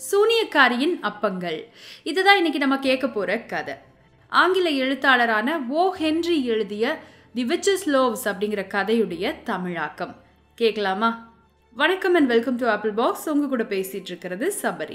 சூனியக்காரியின் அப்பங்கள் இதுதான் இன்னைக்கு நம்ம கேட்க போற கதை ஆங்கில எழுத்தாளரான ஓ ஹென்றி எழுதிய தி விச்சஸ் லோவ்ஸ் அப்படிங்கிற கதையுடைய தமிழாக்கம் கேட்கலாமா வணக்கம் and welcome to apple box உங்க கூட பேசிட்டு இருக்கிறது சபரி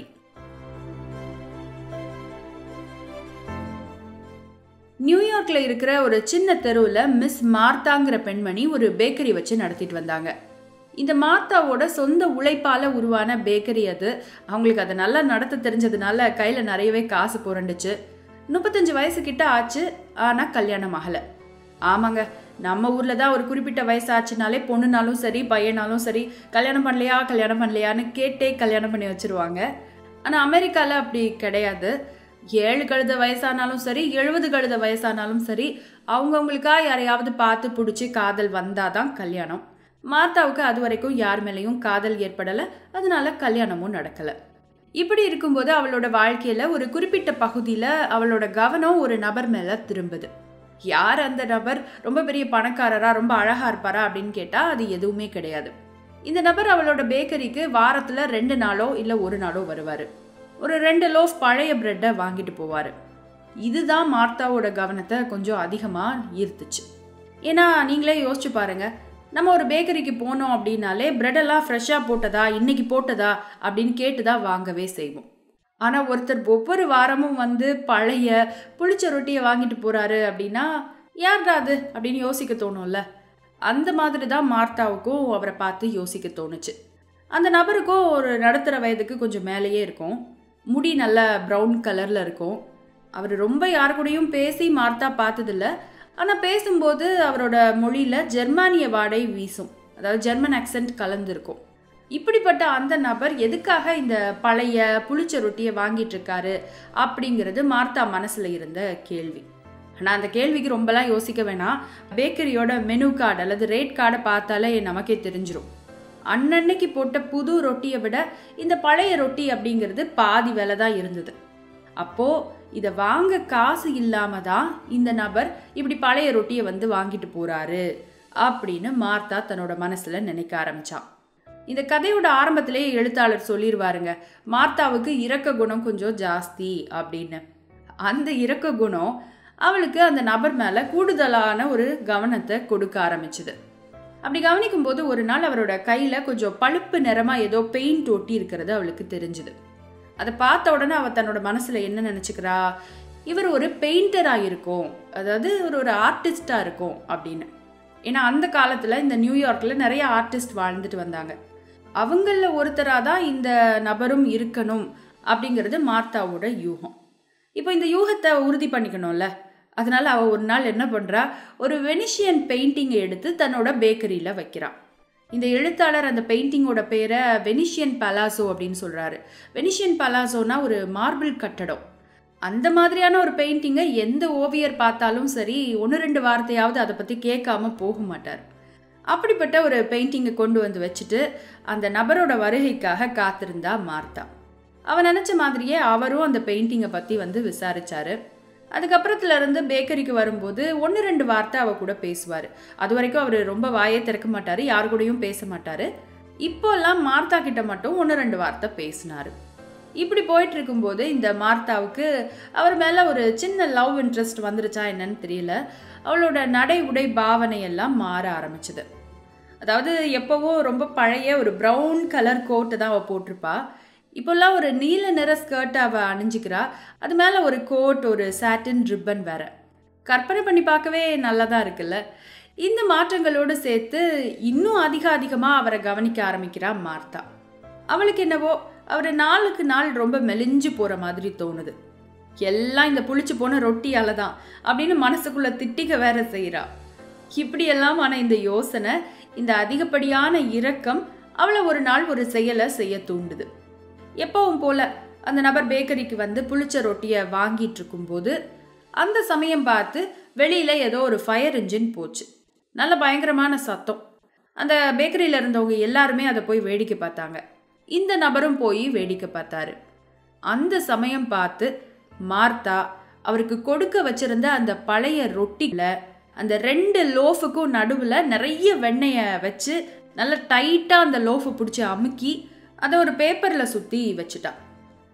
நியூயார்க்ல இருக்கிற ஒரு சின்ன தெருவில் மிஸ் மார்த்தாங்கிற பெண்மணி ஒரு பேக்கரி வச்சு நடத்திட்டு வந்தாங்க இந்த மார்த்தாவோட சொந்த உழைப்பால உருவான பேக்கரி அது அவங்களுக்கு அதை நல்லா நடத்த தெரிஞ்சதுனால கையில நிறையவே காசு புரண்டுச்சு முப்பத்தஞ்சு வயசு கிட்ட ஆச்சு ஆனா கல்யாணம் ஆகல ஆமாங்க நம்ம ஊர்ல தான் ஒரு குறிப்பிட்ட வயசு ஆச்சுனாலே பொண்ணுனாலும் சரி பையனாலும் சரி கல்யாணம் பண்ணலையா கல்யாணம் பண்ணலையான்னு கேட்டே கல்யாணம் பண்ணி வச்சிருவாங்க ஆனா அமெரிக்கால அப்படி கிடையாது ஏழு கழுத வயசானாலும் சரி எழுபது கழுத வயசானாலும் சரி அவங்கவுங்களுக்கா யாரையாவது பார்த்து பிடிச்சி காதல் வந்தாதான் கல்யாணம் மார்த்தாவுக்கு அது வரைக்கும் யார் மேலேயும் காதல் ஏற்படலை அதனால கல்யாணமும் நடக்கலை இப்படி இருக்கும்போது அவளோட வாழ்க்கையில ஒரு குறிப்பிட்ட பகுதியில் அவளோட கவனம் ஒரு நபர் மேல திரும்புது யார் அந்த நபர் ரொம்ப பெரிய பணக்காரரா ரொம்ப அழகா இருப்பாரா அப்படின்னு கேட்டா அது எதுவுமே கிடையாது இந்த நபர் அவளோட பேக்கரிக்கு வாரத்துல ரெண்டு நாளோ இல்ல ஒரு நாளோ வருவாரு ஒரு ரெண்டு லோஃப் பழைய பிரெட்டை வாங்கிட்டு போவாரு இதுதான் மார்த்தாவோட கவனத்தை கொஞ்சம் அதிகமா ஈர்த்துச்சு ஏன்னா நீங்களே யோசிச்சு பாருங்க நம்ம ஒரு பேக்கரிக்கு போனோம் அப்படின்னாலே பிரெட்டெல்லாம் ஃப்ரெஷ்ஷாக போட்டதா இன்னைக்கு போட்டதா அப்படின்னு கேட்டு தான் வாங்கவே செய்வோம் ஆனால் ஒருத்தர் ஒவ்வொரு வாரமும் வந்து பழைய புளிச்ச ரொட்டியை வாங்கிட்டு போகிறாரு அப்படின்னா யார்டா அது அப்படின்னு யோசிக்க தோணும்ல அந்த மாதிரி தான் மார்த்தாவுக்கும் அவரை பார்த்து யோசிக்க தோணுச்சு அந்த நபருக்கும் ஒரு நடுத்தர வயதுக்கு கொஞ்சம் மேலேயே இருக்கும் முடி நல்ல ப்ரௌன் கலரில் இருக்கும் அவர் ரொம்ப யார் கூடயும் பேசி மார்த்தா பார்த்ததில்ல ஆனால் பேசும்போது அவரோட மொழியில் ஜெர்மானிய வாடை வீசும் அதாவது ஜெர்மன் அக்சென்ட் கலந்துருக்கும் இப்படிப்பட்ட அந்த நபர் எதுக்காக இந்த பழைய புளிச்ச ரொட்டியை வாங்கிட்டு இருக்காரு அப்படிங்கிறது மார்த்தா மனசில் இருந்த கேள்வி ஆனால் அந்த கேள்விக்கு ரொம்பலாம் யோசிக்க வேணாம் பேக்கரியோட மெனு கார்டு அல்லது ரேட் கார்டை பார்த்தாலே நமக்கே தெரிஞ்சிடும் அன்னன்னைக்கு போட்ட புது ரொட்டியை விட இந்த பழைய ரொட்டி அப்படிங்கிறது பாதி விலை தான் இருந்தது அப்போ இதை வாங்க காசு இல்லாம தான் இந்த நபர் இப்படி பழைய ரொட்டியை வந்து வாங்கிட்டு போறாரு அப்படின்னு மார்த்தா தன்னோட மனசுல நினைக்க ஆரம்பிச்சான் இந்த கதையோட ஆரம்பத்திலேயே எழுத்தாளர் சொல்லிடுவாருங்க மார்த்தாவுக்கு இரக்க குணம் கொஞ்சம் ஜாஸ்தி அப்படின்னு அந்த இரக்க குணம் அவளுக்கு அந்த நபர் மேல கூடுதலான ஒரு கவனத்தை கொடுக்க ஆரம்பிச்சுது அப்படி கவனிக்கும் போது ஒரு நாள் அவரோட கையில கொஞ்சம் பழுப்பு நிறமா ஏதோ பெயிண்ட் ஒட்டி இருக்கிறது அவளுக்கு தெரிஞ்சுது அதை பார்த்த உடனே அவள் தன்னோட மனசில் என்ன நினச்சிக்கிறா இவர் ஒரு பெயிண்டராக இருக்கும் அதாவது ஒரு ஒரு ஆர்டிஸ்டாக இருக்கும் அப்படின்னு ஏன்னா அந்த காலத்தில் இந்த நியூயார்க்கில் நிறைய ஆர்டிஸ்ட் வாழ்ந்துட்டு வந்தாங்க அவங்களில் ஒருத்தராக தான் இந்த நபரும் இருக்கணும் அப்படிங்கிறது மார்த்தாவோட யூகம் இப்போ இந்த யூகத்தை உறுதி பண்ணிக்கணும்ல அதனால அவள் ஒரு நாள் என்ன பண்ணுறா ஒரு வெனிஷியன் பெயிண்டிங்கை எடுத்து தன்னோட பேக்கரியில் வைக்கிறான் இந்த எழுத்தாளர் அந்த பெயிண்டிங்கோட பேரை வெனிஷியன் பலாசோ அப்படின்னு சொல்கிறாரு வெனிஷியன் பலாசோனா ஒரு மார்பிள் கட்டடம் அந்த மாதிரியான ஒரு பெயிண்டிங்கை எந்த ஓவியர் பார்த்தாலும் சரி ஒன்று ரெண்டு வார்த்தையாவது அதை பற்றி கேட்காம போக மாட்டார் அப்படிப்பட்ட ஒரு பெயிண்டிங்கை கொண்டு வந்து வச்சுட்டு அந்த நபரோட வருகைக்காக காத்திருந்தா மார்த்தா அவன் நினச்ச மாதிரியே அவரும் அந்த பெயிண்டிங்கை பற்றி வந்து விசாரிச்சாரு அதுக்கப்புறத்துல இருந்து பேக்கரிக்கு வரும்போது ஒன்று ரெண்டு வார்த்தை அவ கூட பேசுவார் அது வரைக்கும் அவர் ரொம்ப வாயே திறக்க மாட்டார் யாரு கூடயும் பேச மாட்டார் இப்போல்லாம் மார்த்தா கிட்ட மட்டும் ஒன்று ரெண்டு வார்த்தை பேசினார் இப்படி போயிட்டு இருக்கும்போது இந்த மார்த்தாவுக்கு அவர் மேலே ஒரு சின்ன லவ் இன்ட்ரெஸ்ட் வந்துருச்சா என்னன்னு தெரியல அவளோட நடை உடை பாவனை எல்லாம் மாற ஆரம்பிச்சுது அதாவது எப்போவோ ரொம்ப பழைய ஒரு ப்ரௌன் கலர் கோட்டை தான் அவள் போட்டிருப்பா இப்போல்லாம் ஒரு நீல நிற ஸ்கர்ட் அவள் அணிஞ்சிக்கிறா அது மேலே ஒரு கோட் ஒரு சாட்டின் ரிப்பன் வேற கற்பனை பண்ணி பார்க்கவே நல்லதாக இருக்குல்ல இந்த மாற்றங்களோடு சேர்த்து இன்னும் அதிக அதிகமாக அவரை கவனிக்க ஆரம்பிக்கிறா மார்த்தா அவளுக்கு என்னவோ அவர் நாளுக்கு நாள் ரொம்ப மெலிஞ்சு போகிற மாதிரி தோணுது எல்லாம் இந்த புளிச்சு போன ரொட்டியால தான் அப்படின்னு மனசுக்குள்ள திட்டிக்க வேற செய்கிறா இப்படியெல்லாம் ஆன இந்த யோசனை இந்த அதிகப்படியான இரக்கம் அவளை ஒரு நாள் ஒரு செயலை செய்ய தூண்டுது எப்பவும் போல அந்த நபர் பேக்கரிக்கு வந்து புளிச்ச ரொட்டியை வாங்கிட்டு இருக்கும்போது அந்த சமயம் பார்த்து வெளியில ஏதோ ஒரு ஃபயர் இன்ஜின் போச்சு நல்ல பயங்கரமான சத்தம் அந்த பேக்கரியில் இருந்தவங்க எல்லாருமே அதை போய் வேடிக்கை பார்த்தாங்க இந்த நபரும் போய் வேடிக்கை பார்த்தாரு அந்த சமயம் பார்த்து மார்த்தா அவருக்கு கொடுக்க வச்சிருந்த அந்த பழைய ரொட்டில அந்த ரெண்டு லோஃபுக்கும் நடுவில் நிறைய வெண்ணெயை வச்சு நல்ல டைட்டாக அந்த லோஃபை பிடிச்சி அமுக்கி அதை ஒரு பேப்பரில் சுற்றி வச்சுட்டா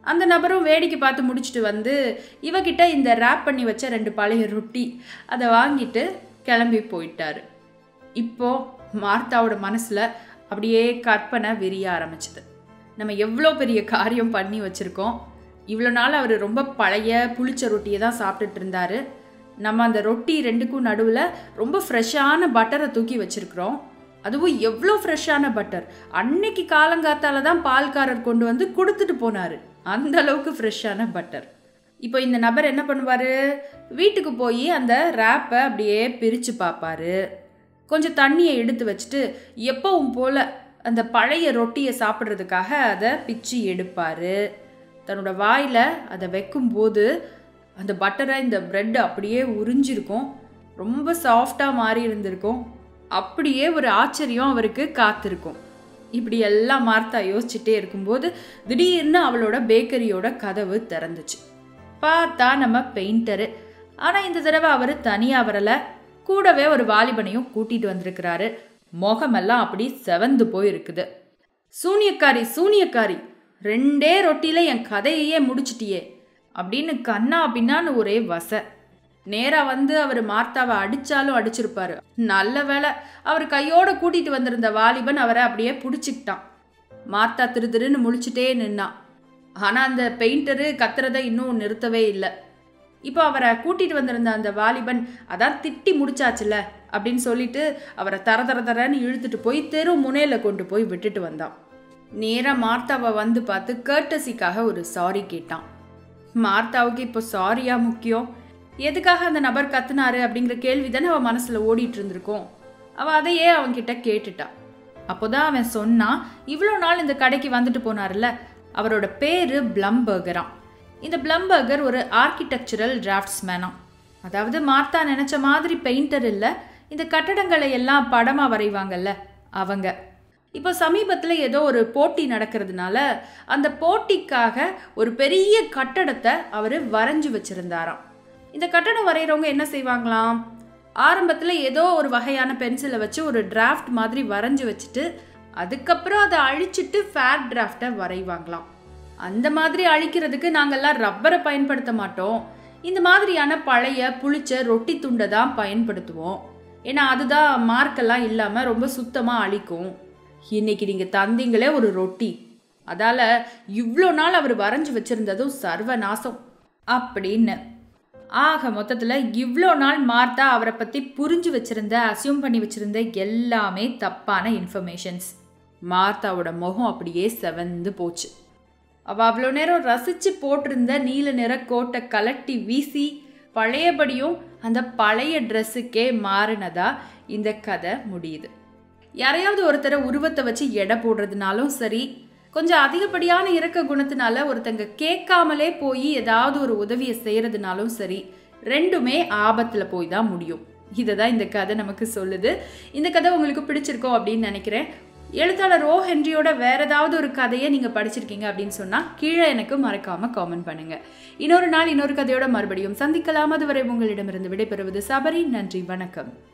அந்த நபரும் வேடிக்கை பார்த்து முடிச்சுட்டு வந்து இவகிட்ட இந்த ரேப் பண்ணி வச்ச ரெண்டு பழைய ரொட்டி அதை வாங்கிட்டு கிளம்பி போயிட்டாரு இப்போ மார்த்தாவோட மனசில் அப்படியே கற்பனை விரிய ஆரம்பிச்சது நம்ம எவ்வளோ பெரிய காரியம் பண்ணி வச்சுருக்கோம் இவ்வளோ நாள் அவர் ரொம்ப பழைய புளிச்ச ரொட்டியை தான் சாப்பிட்டுட்டு இருந்தாரு நம்ம அந்த ரொட்டி ரெண்டுக்கும் நடுவில் ரொம்ப ஃப்ரெஷ்ஷான பட்டரை தூக்கி வச்சுருக்குறோம் அதுவும் எவ்வளோ ஃப்ரெஷ்ஷான பட்டர் அன்னைக்கு காலங்காத்தால தான் பால்காரர் கொண்டு வந்து கொடுத்துட்டு போனார் அந்த அளவுக்கு ஃப்ரெஷ்ஷான பட்டர் இப்போ இந்த நபர் என்ன பண்ணுவார் வீட்டுக்கு போய் அந்த ரேப்பை அப்படியே பிரித்து பார்ப்பாரு கொஞ்சம் தண்ணியை எடுத்து வச்சுட்டு எப்பவும் போல் அந்த பழைய ரொட்டியை சாப்பிட்றதுக்காக அதை பிச்சு எடுப்பார் தன்னோட வாயில் அதை வைக்கும்போது அந்த பட்டரை இந்த ப்ரெட் அப்படியே உறிஞ்சிருக்கும் ரொம்ப சாஃப்டாக மாறி இருந்திருக்கும் அப்படியே ஒரு ஆச்சரியம் அவருக்கு காத்திருக்கும் இப்படி எல்லாம் மார்த்தா யோசிச்சுட்டே இருக்கும்போது திடீர்னு அவளோட பேக்கரியோட கதவு திறந்துச்சு பார்த்தா நம்ம பெயிண்டரு ஆனால் இந்த தடவை அவர் தனியாக வரலை கூடவே ஒரு வாலிபனையும் கூட்டிட்டு வந்திருக்கிறாரு முகமெல்லாம் அப்படி செவந்து போயிருக்குது சூனியக்காரி சூனியக்காரி ரெண்டே ரொட்டியில என் கதையையே முடிச்சிட்டியே அப்படின்னு கண்ணா பின்னான்னு ஒரே வச நேரா வந்து அவர் மார்த்தாவை அடிச்சாலும் அடிச்சிருப்பாரு நல்ல வேலை அவர் கையோட கூட்டிட்டு வந்திருந்த வாலிபன் அவரை அப்படியே பிடிச்சிக்கிட்டான் மார்த்தா திரு திருன்னு முழிச்சிட்டே நின்னான் ஆனா அந்த பெயிண்டரு கத்துறதை இன்னும் நிறுத்தவே இல்லை இப்போ அவரை கூட்டிட்டு வந்திருந்த அந்த வாலிபன் அதான் திட்டி முடிச்சாச்சுல அப்படின்னு சொல்லிட்டு அவரை தர தர தரன்னு இழுத்துட்டு போய் தெரு முனையில கொண்டு போய் விட்டுட்டு வந்தான் நேராக மார்த்தாவை வந்து பார்த்து கர்டசிக்காக ஒரு சாரி கேட்டான் மார்த்தாவுக்கு இப்போ சாரியா முக்கியம் எதுக்காக அந்த நபர் கத்துனாரு அப்படிங்கிற கேள்வி தானே அவன் மனசுல ஓடிட்டு இருந்திருக்கும் அவன் அதையே அவன்கிட்ட கேட்டுட்டான் அப்போதான் அவன் சொன்னான் இவ்வளோ நாள் இந்த கடைக்கு வந்துட்டு போனார்ல அவரோட பேரு பிளம்பர்கராம் இந்த பிளம்பர்கர் ஒரு ஆர்கிடெக்சரல் டிராஃப்ட்ஸ்மேனாம் அதாவது மார்த்தா நினைச்ச மாதிரி பெயிண்டர் இல்லை இந்த கட்டடங்களை எல்லாம் படமாக வரைவாங்கல்ல அவங்க இப்போ சமீபத்தில் ஏதோ ஒரு போட்டி நடக்கிறதுனால அந்த போட்டிக்காக ஒரு பெரிய கட்டடத்தை அவர் வரைஞ்சி வச்சிருந்தாராம் இந்த கட்டடம் வரைகிறவங்க என்ன செய்வாங்களாம் ஆரம்பத்தில் ஏதோ ஒரு வகையான பென்சிலை வச்சு ஒரு டிராஃப்ட் மாதிரி வரைஞ்சி வச்சுட்டு அதுக்கப்புறம் அதை அழிச்சிட்டு ஃபேர் டிராஃப்டை வரைவாங்களாம் அந்த மாதிரி அழிக்கிறதுக்கு நாங்கள்லாம் ரப்பரை பயன்படுத்த மாட்டோம் இந்த மாதிரியான பழைய புளிச்ச ரொட்டி துண்டை தான் பயன்படுத்துவோம் ஏன்னா அதுதான் மார்க்கெல்லாம் இல்லாமல் ரொம்ப சுத்தமாக அழிக்கும் இன்னைக்கு நீங்கள் தந்தீங்களே ஒரு ரொட்டி அதால் இவ்வளோ நாள் அவர் வரைஞ்சி வச்சிருந்ததும் சர்வநாசம் அப்படின்னு ஆக மொத்தத்தில் இவ்வளோ நாள் மார்த்தா அவரை பற்றி புரிஞ்சு வச்சிருந்த அசியூம் பண்ணி வச்சிருந்த எல்லாமே தப்பான இன்ஃபர்மேஷன்ஸ் மார்த்தாவோட முகம் அப்படியே செவந்து போச்சு அவள் அவ்வளோ நேரம் ரசித்து போட்டிருந்த நீல நிற கோட்டை கலட்டி வீசி பழையபடியும் அந்த பழைய ட்ரெஸ்ஸுக்கே மாறினதா இந்த கதை முடியுது யாரையாவது ஒருத்தரை உருவத்தை வச்சு எடை போடுறதுனாலும் சரி கொஞ்சம் அதிகப்படியான இறக்க குணத்தினால ஒருத்தங்க கேட்காமலே போய் ஏதாவது ஒரு உதவியை செய்யறதுனாலும் சரி ரெண்டுமே ஆபத்தில் போய் தான் முடியும் இதை தான் இந்த கதை நமக்கு சொல்லுது இந்த கதை உங்களுக்கு பிடிச்சிருக்கோம் அப்படின்னு நினைக்கிறேன் எழுத்தாளர் ஓ ஹென்ரியோட வேற ஏதாவது ஒரு கதையை நீங்க படிச்சிருக்கீங்க அப்படின்னு சொன்னா கீழே எனக்கு மறக்காம காமெண்ட் பண்ணுங்க இன்னொரு நாள் இன்னொரு கதையோட மறுபடியும் சந்திக்கலாம் அதுவரை உங்களிடமிருந்து விடைபெறுவது சபரி நன்றி வணக்கம்